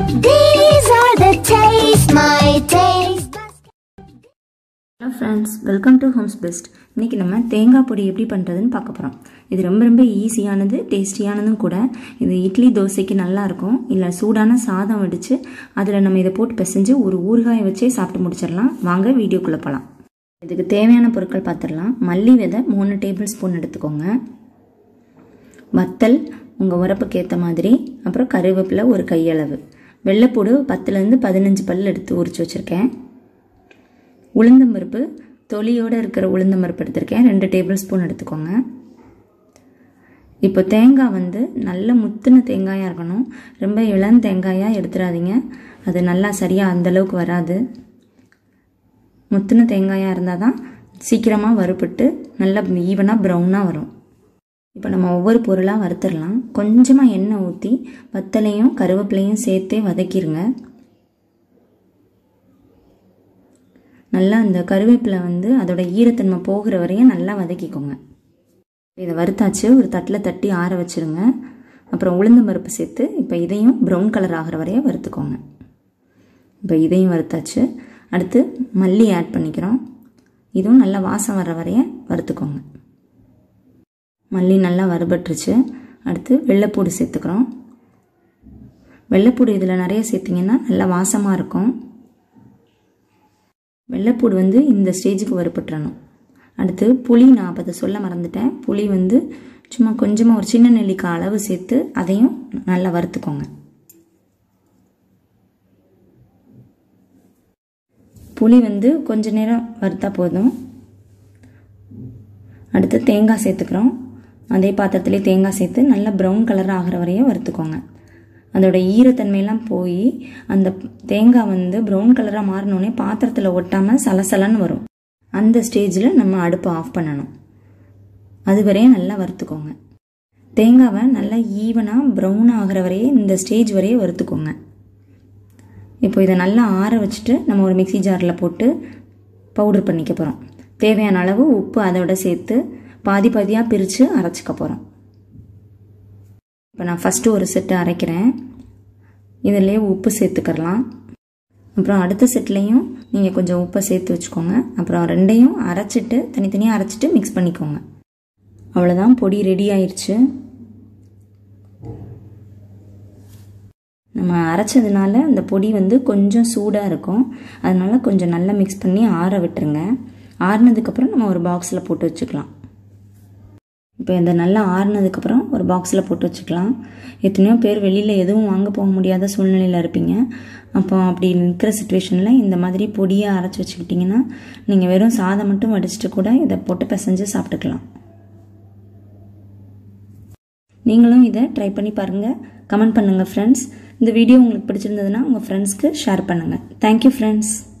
These are the taste, my taste. Hello friends welcome to homes best இன்றைக்கி நம்ம தேங்காய் பொடி எப்படி பண்ணுறதுன்னு பார்க்க போகிறோம் இது ரொம்ப ரொம்ப ஈஸியானது டேஸ்டியானதும் கூட இது இட்லி தோசைக்கு நல்லா இருக்கும் இல்லை சூடான சாதம் வடித்து அதில் நம்ம இதை போட்டு பிசைஞ்சு ஒரு ஊறுகாயை வச்சே சாப்பிட்டு முடிச்சிடலாம் வாங்க வீடியோக்குள்ளே போகலாம் இதுக்கு தேவையான பொருட்கள் பார்த்துடலாம் மல்லி விதை மூணு டேபிள் ஸ்பூன் எடுத்துக்கோங்க வத்தல் உங்கள் உரப்புக்கு ஏற்ற மாதிரி அப்புறம் கருவேப்பிலை ஒரு கையளவு வெள்ளைப்பூடு பத்துலேருந்து பதினஞ்சு பல் எடுத்து உரிச்சு வச்சுருக்கேன் உளுந்தம்பருப்பு தொலியோடு இருக்கிற உளுந்தம்பருப்பு எடுத்திருக்கேன் ரெண்டு டேபிள் ஸ்பூன் எடுத்துக்கோங்க இப்போ தேங்காய் வந்து நல்ல முத்துன தேங்காயாக இருக்கணும் ரொம்ப இளம் தேங்காயாக எடுத்துடாதீங்க அது நல்லா சரியாக அந்தளவுக்கு வராது முத்துன தேங்காயாக இருந்தால் தான் சீக்கிரமாக வறுபட்டு நல்லா ஈவனாக ப்ரௌனாக வரும் இப்போ நம்ம ஒவ்வொரு பொருளாக வறுத்துடலாம் கொஞ்சமாக எண்ணெய் ஊற்றி வத்தலையும் கருவேப்பிலையும் சேர்த்தே வதக்கிடுங்க நல்லா அந்த கருவேப்பிலை வந்து அதோட ஈரத்தன்மை போகிற வரையும் நல்லா வதக்கிக்கோங்க இதை வறுத்தாச்சு ஒரு தட்டில் தட்டி ஆற வச்சுருங்க அப்புறம் உளுந்தம் பருப்பு சேர்த்து இப்போ இதையும் ப்ரௌன் கலர் ஆகிற வரையும் வறுத்துக்கோங்க இப்போ இதையும் வறுத்தாச்சு அடுத்து மல்லி ஆட் பண்ணிக்கிறோம் இதுவும் நல்லா வாசம் வர வரைய வறுத்துக்கோங்க மல்லி நல்லா வறுபட்டுருச்சு அடுத்து வெள்ளைப்பூடு சேர்த்துக்கிறோம் வெள்ளைப்பூடு இதில் நிறைய சேர்த்திங்கன்னா நல்லா வாசமாக இருக்கும் வெள்ளைப்பூடு வந்து இந்த ஸ்டேஜுக்கு வறுபட்டுறணும் அடுத்து புளி நான் அப்போ அதை சொல்ல மறந்துட்டேன் புளி வந்து சும்மா கொஞ்சமாக ஒரு சின்ன நெல்லிக்காய் அளவு சேர்த்து அதையும் நல்லா வறுத்துக்கோங்க புளி வந்து கொஞ்ச நேரம் வறுத்தா போதும் அடுத்து தேங்காய் சேர்த்துக்கிறோம் அதே பாத்திரத்திலே தேங்காய் சேர்த்து நல்லா ப்ரௌன் கலர் ஆகிற வரையும் வறுத்துக்கோங்க அதோட ஈரத்தன்மையெல்லாம் போய் அந்த தேங்காய் வந்து ப்ரௌன் கலராக மாறினோடனே பாத்திரத்தில் ஒட்டாமல் சலசலன்னு வரும் அந்த ஸ்டேஜில் நம்ம அடுப்பை ஆஃப் பண்ணணும் அது வரையும் நல்லா வறுத்துக்கோங்க தேங்காவை நல்லா ஈவனாக ப்ரௌன் ஆகிற வரையே இந்த ஸ்டேஜ் வரையே வறுத்துக்கோங்க இப்போ இதை நல்லா ஆற வச்சுட்டு நம்ம ஒரு மிக்சி ஜாரில் போட்டு பவுடர் பண்ணிக்க போகிறோம் தேவையான அளவு உப்பு அதோட சேர்த்து பாதி பாதியாக பிரித்து அரைச்சிக்க போகிறோம் இப்போ நான் ஃபஸ்ட்டு ஒரு செட்டு அரைக்கிறேன் இதிலே உப்பு சேர்த்துக்கிறலாம் அப்புறம் அடுத்த செட்லேயும் நீங்கள் கொஞ்சம் உப்பை சேர்த்து வச்சுக்கோங்க அப்புறம் ரெண்டையும் அரைச்சிட்டு தனித்தனியாக அரைச்சிட்டு மிக்ஸ் பண்ணிக்கோங்க அவ்வளோதான் பொடி ரெடி ஆயிடுச்சு நம்ம அரைச்சதுனால அந்த பொடி வந்து கொஞ்சம் சூடாக இருக்கும் அதனால கொஞ்சம் நல்லா மிக்ஸ் பண்ணி ஆற விட்டுருங்க ஆறுனதுக்கப்புறம் நம்ம ஒரு பாக்ஸில் போட்டு வச்சுக்கலாம் இப்போ இந்த நல்லா ஆறுனதுக்கப்புறம் ஒரு பாக்ஸில் போட்டு வச்சுக்கலாம் எத்தனையோ பேர் வெளியில் எதுவும் வாங்க போக முடியாத சூழ்நிலையில் இருப்பீங்க அப்போ அப்படி நிற்கிற சுச்சுவேஷனில் இந்த மாதிரி பொடியை அரைச்சி வச்சுக்கிட்டிங்கன்னா நீங்கள் வெறும் சாதம் மட்டும் வடிச்சிட்டு கூட இதை போட்டு பிசைஞ்சு சாப்பிட்டுக்கலாம் நீங்களும் இதை ட்ரை பண்ணி பாருங்கள் கமெண்ட் பண்ணுங்கள் ஃப்ரெண்ட்ஸ் இந்த வீடியோ உங்களுக்கு பிடிச்சிருந்ததுன்னா உங்கள் ஃப்ரெண்ட்ஸ்க்கு ஷேர் பண்ணுங்கள் தேங்க்யூ ஃப்ரெண்ட்ஸ்